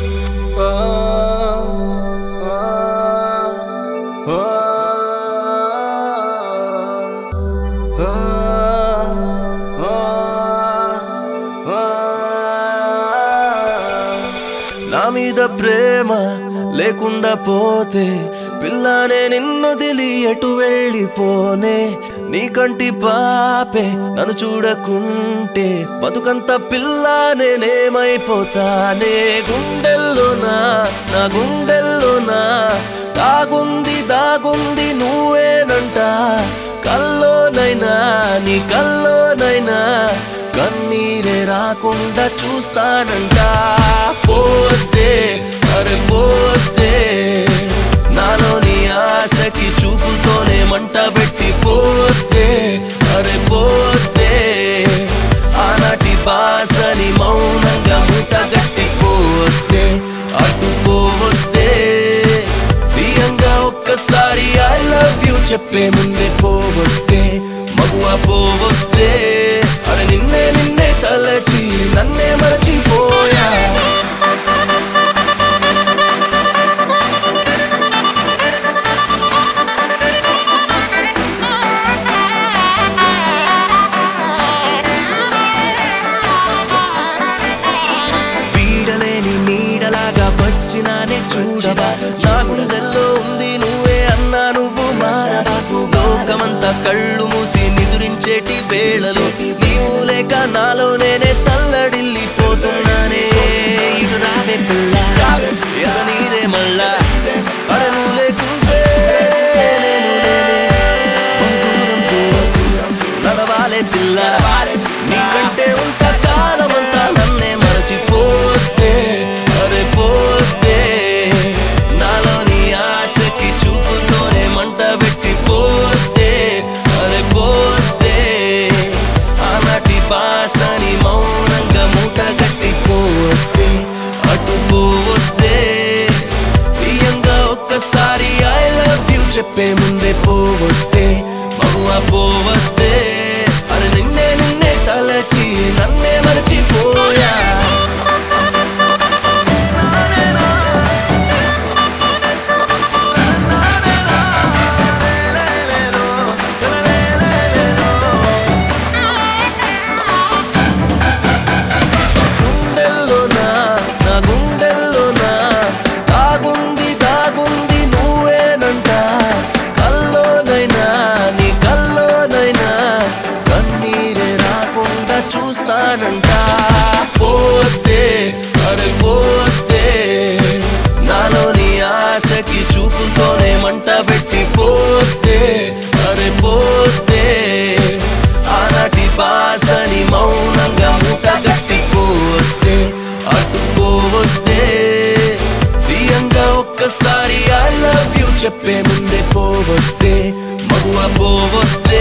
నా మీద ప్రేమ లేకుండా పోతే పిల్లనే నిన్ను దిలి ఎటు వెళ్ళిపోనే నీ కంటి పాపే నన్ను చూడకుంటే బతుకంత పిల్ల నేనేమైపోతానే గుండెల్లోనా నా గుండెల్లోనా దాగుంది దాగుంది నువ్వేనంట కల్లోనైనా నీ కల్లోనైనా కన్నీరే రాకుండా చూస్తానంట పోతే అరే పోతే నాలోని ఆశకి చూపుతోనే మంట పెట్టి పోతే అరే పోతే ఆనాటి బాసని మౌనంగా మూటగట్టి పోతే అటు పోతే ప్రియంగా ఒక్కసారి ఐ లవ్ యూ చెప్పే ముందే పోవద్దే మగువ పోవద్దే అరే నిన్నే నిన్నే తలచి నన్నే మరచిపోయా వీడలేని నీడలాగా వచ్చినానే చూడవా నా గుండెల్లో ఉంది నువ్వే అన్నా నువ్వు మారవా లోకమంతా కళ్ళు మూసి నిదురించేటి వేళలో నీవు లేక నాలో నేనే తల్లడిల్లిపోతున్నానే ఇటు రావే పిల్ల ఎద నీదే మళ్ళా అరే నువ్వు లేకుంటే నేను లేనే బహు దూరం దూరం నడవాలే పిల్ల నీ వెంటే ఉంట కాలమంతా నన్నే మరచిపోతే అరే పోతే నాలోని ఆశకి చూపుతోనే మంట పెట్టి పోతే అరే పోతే ఆనాటి బాసని మౌనంగా మూట కట్టి పోతే అటు పోతే ప్రియంగా ఒక్కసారి ఐ లవ్ యూ చెప్పే ముందే పోవద్దే మగువ పోవద్దే అరే నిన్నే నిన్నే తలచి నన్నే మరచిపోయా గుండెల్లోనా నా గుండెల్లోనా దాగుంది దాగుంది నువ్వేనంట కల్లోనైనా నీ కల్లోనైనా కన్నీరే రాకుండా చూస్తానంట పోతే అరే పోతే నాలోని ఆశకి చూపుతోనే మంట పెట్టి పోతే అరే పోతే ఆనాటి బాసని మౌనంగా మూట కట్టి పోతే అటు పోతే ప్రియంగా ఒక్కసారి ఐ లవ్ యూ చెప్పే ముందే పోవద్దే మగువ పోవద్దే